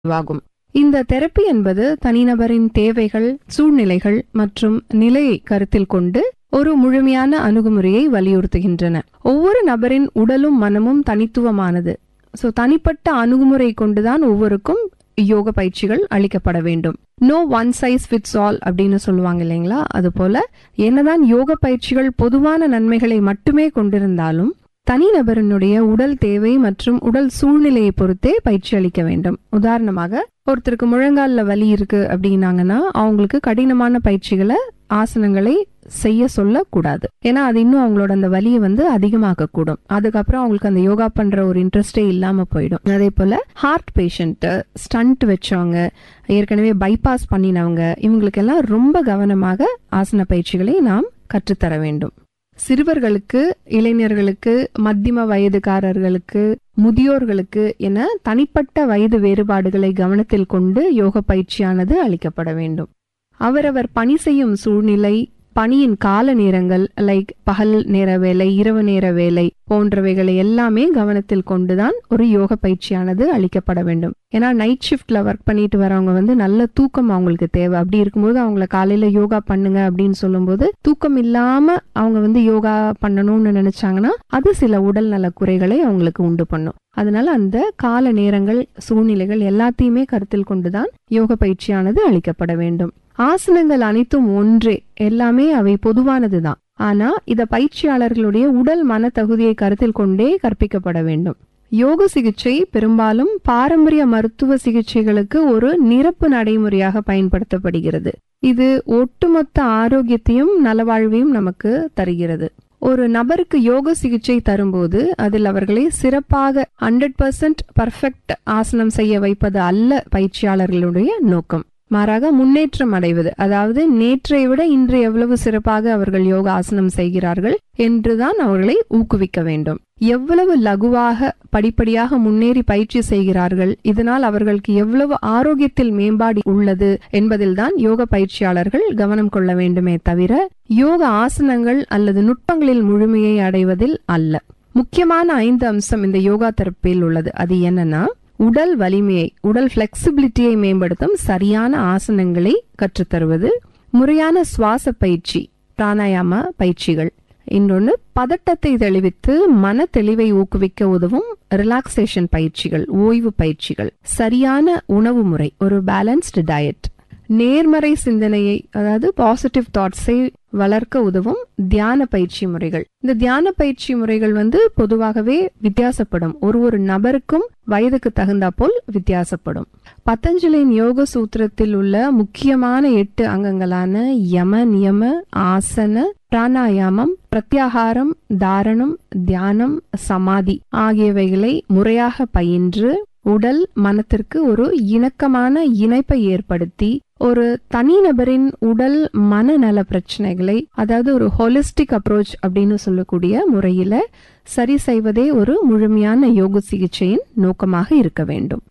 ஆகும் இந்த தெரப்பி என்பது தனிநபரின் தேவைகள் சூழ்நிலைகள் மற்றும் நிலையை கருத்தில் கொண்டு ஒரு முழுமையான அணுகுமுறையை வலியுறுத்துகின்றன ஒவ்வொரு நபரின் உடலும் மனமும் தனித்துவமானது சோ தனிப்பட்ட அணுகுமுறை கொண்டுதான் ஒவ்வொருக்கும் யோக பயிற்சிகள் அளிக்கப்பட வேண்டும் no one size fits all அப்படின்னு சொல்லுவாங்க இல்லைங்களா அது போல என்னதான் யோக பயிற்சிகள் பொதுவான நன்மைகளை மட்டுமே கொண்டிருந்தாலும் தனிநபரினுடைய உடல் தேவை மற்றும் உடல் சூழ்நிலையை பொறுத்தே பயிற்சி அளிக்க வேண்டும் உதாரணமாக ஒருத்தருக்கு முழங்கால்ல வலி இருக்கு அப்படின்னாங்கன்னா அவங்களுக்கு கடினமான பயிற்சிகளை ஆசனங்களை செய்ய சொல்லக்கூடாது ஏன்னா அது இன்னும் அவங்களோட அந்த வலியை வந்து அதிகமாக்க கூடும் அதுக்கப்புறம் அவங்களுக்கு அந்த யோகா பண்ற ஒரு இன்ட்ரெஸ்டே இல்லாம போயிடும் அதே போல ஹார்ட் பேஷண்ட் ஸ்டண்ட் வச்சவங்க ஏற்கனவே பைபாஸ் பண்ணினவங்க இவங்களுக்கெல்லாம் ரொம்ப கவனமாக ஆசன பயிற்சிகளை நாம் கற்றுத்தர வேண்டும் சிறுவர்களுக்கு இளைஞர்களுக்கு மத்தியம வயதுக்காரர்களுக்கு முதியோர்களுக்கு என தனிப்பட்ட வயது வேறுபாடுகளை கவனத்தில் கொண்டு யோக பயிற்சியானது அளிக்கப்பட வேண்டும் அவரவர் பணி செய்யும் சூழ்நிலை பணியின் கால நேரங்கள் லைக் பகல் நேர வேலை இரவு நேர வேலை போன்றவைகளை எல்லாமே கவனத்தில் கொண்டுதான் ஒரு யோக பயிற்சியானது அளிக்கப்பட வேண்டும் ஏன்னா நைட் ஷிஃப்ட்ல ஒர்க் பண்ணிட்டு வரவங்க வந்து நல்ல தூக்கம் அவங்களுக்கு தேவை அப்படி இருக்கும்போது அவங்கள காலையில யோகா பண்ணுங்க அப்படின்னு சொல்லும்போது தூக்கம் இல்லாம அவங்க வந்து யோகா பண்ணணும்னு நினைச்சாங்கன்னா அது சில உடல் நல குறைகளை அவங்களுக்கு உண்டு பண்ணும் அதனால அந்த கால நேரங்கள் சூழ்நிலைகள் எல்லாத்தையுமே கருத்தில் கொண்டுதான் யோக பயிற்சியானது அளிக்கப்பட வேண்டும் ஆசனங்கள் அனைத்தும் ஒன்றே எல்லாமே அவை பொதுவானதுதான் ஆனா இத பயிற்சியாளர்களுடைய உடல் மன தகுதியை கருத்தில் கொண்டே கற்பிக்கப்பட வேண்டும் யோக சிகிச்சை பெரும்பாலும் பாரம்பரிய மருத்துவ சிகிச்சைகளுக்கு ஒரு நிரப்பு நடைமுறையாக பயன்படுத்தப்படுகிறது இது ஒட்டுமொத்த ஆரோக்கியத்தையும் நலவாழ்வையும் நமக்கு தருகிறது ஒரு நபருக்கு யோக சிகிச்சை தரும்போது அதில் அவர்களை சிறப்பாக ஹண்ட்ரட் பர்சன்ட் பர்ஃபெக்ட் ஆசனம் செய்ய வைப்பது அல்ல பயிற்சியாளர்களுடைய நோக்கம் மாறாக முன்னேற்றம் அடைவது அதாவது நேற்றை விட இன்று எவ்வளவு சிறப்பாக அவர்கள் யோகா ஆசனம் செய்கிறார்கள் என்றுதான் அவர்களை ஊக்குவிக்க வேண்டும் எவ்வளவு லகுவாக படிப்படியாக முன்னேறி பயிற்சி செய்கிறார்கள் இதனால் அவர்களுக்கு எவ்வளவு ஆரோக்கியத்தில் மேம்பாடு உள்ளது என்பதில்தான் யோக பயிற்சியாளர்கள் கவனம் கொள்ள வேண்டுமே தவிர யோக ஆசனங்கள் அல்லது நுட்பங்களில் முழுமையை அடைவதில் அல்ல முக்கியமான ஐந்து அம்சம் இந்த யோகா தெரப்பியில் உள்ளது அது என்னன்னா உடல் வலிமையை உடல் பிளெக்சிபிலிட்டியை மேம்படுத்தும் சரியான ஆசனங்களை கற்றுத்தருவது முறையான சுவாச பயிற்சி பிராணாயாம பயிற்சிகள் இன்னொன்னு பதட்டத்தை தெளிவித்து மன தெளிவை ஊக்குவிக்க உதவும் ரிலாக்ஸேஷன் பயிற்சிகள் ஓய்வு பயிற்சிகள் சரியான உணவு முறை ஒரு பேலன்ஸ்டு டயட் நேர்மறை சிந்தனையை அதாவது பாசிட்டிவ் தாட்ஸை வளர்க்க உதவும் தியான பயிற்சி முறைகள் இந்த தியான பயிற்சி முறைகள் வந்து பொதுவாகவே வித்தியாசப்படும் ஒரு ஒரு நபருக்கும் வயதுக்கு தகுந்தா போல் வித்தியாசப்படும் பத்தஞ்சலியின் யோக சூத்திரத்தில் உள்ள முக்கியமான எட்டு அங்கங்களான யம நியம ஆசன பிராணாயாமம் பிரத்யாகாரம் தாரணம் தியானம் சமாதி ஆகியவைகளை முறையாக பயின்று உடல் மனத்திற்கு ஒரு இணக்கமான இணைப்பை ஏற்படுத்தி ஒரு தனிநபரின் உடல் மனநல பிரச்சனைகளை அதாவது ஒரு ஹோலிஸ்டிக் அப்ரோச் அப்படின்னு சொல்லக்கூடிய முறையில சரி செய்வதே ஒரு முழுமையான யோக சிகிச்சையின் நோக்கமாக இருக்க வேண்டும்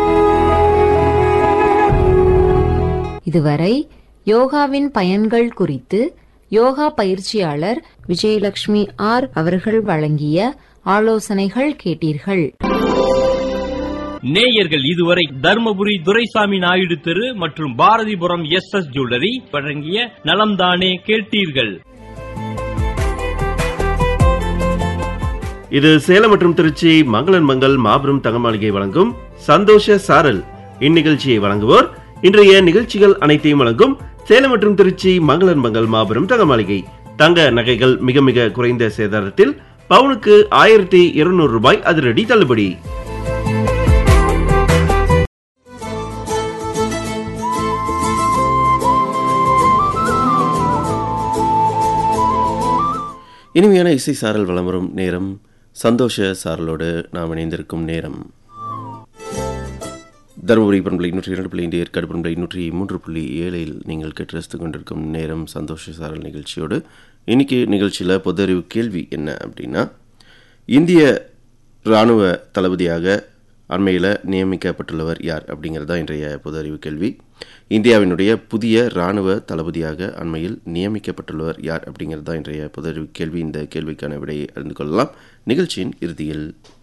இதுவரை யோகாவின் பயன்கள் குறித்து யோகா பயிற்சியாளர் விஜயலட்சுமி ஆர் அவர்கள் வழங்கிய ஆலோசனைகள் கேட்டீர்கள் நேயர்கள் இதுவரை தர்மபுரி துரைசாமி நாயுடு தெரு மற்றும் பாரதிபுரம் எஸ் எஸ் ஜுவல்லரி வழங்கிய நலம்தானே கேட்டீர்கள் இது சேலம் மற்றும் திருச்சி மங்களன் மங்கள் மாபெரும் தங்கமாளிகை வழங்கும் சந்தோஷ சாரல் இந்நிகழ்ச்சியை வழங்குவோர் இன்றைய நிகழ்ச்சிகள் அனைத்தையும் வழங்கும் சேலம் மற்றும் திருச்சி மங்களன் மங்கள் மாபெரும் தங்கமாளிகை தங்க நகைகள் மிக மிக குறைந்த சேதாரத்தில் பவுனுக்கு ஆயிரத்தி இருநூறு ரூபாய் அதிரடி தள்ளுபடி இனிமையான இசை சாரல் வலம் வரும் நேரம் சந்தோஷ சாரலோடு நாம் இணைந்திருக்கும் நேரம் தருமபுரி பண்பலை நூற்றி இரண்டு புள்ளி ஐந்து ஏற்காடு பண்பலை நூற்றி மூன்று புள்ளி ஏழில் நீங்கள் கேட்டு ரசித்துக் கொண்டிருக்கும் நேரம் சந்தோஷ சாரல் நிகழ்ச்சியோடு இன்னைக்கு நிகழ்ச்சியில் பொது அறிவு கேள்வி என்ன அப்படின்னா இந்திய இராணுவ தளபதியாக அண்மையில் நியமிக்கப்பட்டுள்ளவர் யார் அப்படிங்கிறது தான் இன்றைய பொது அறிவு கேள்வி இந்தியாவினுடைய புதிய இராணுவ தளபதியாக அண்மையில் நியமிக்கப்பட்டுள்ளவர் யார் அப்படிங்கிறது தான் இன்றைய பொது அறிவு கேள்வி இந்த கேள்விக்கான விடையை அறிந்து கொள்ளலாம் நிகழ்ச்சியின் இறுதியில்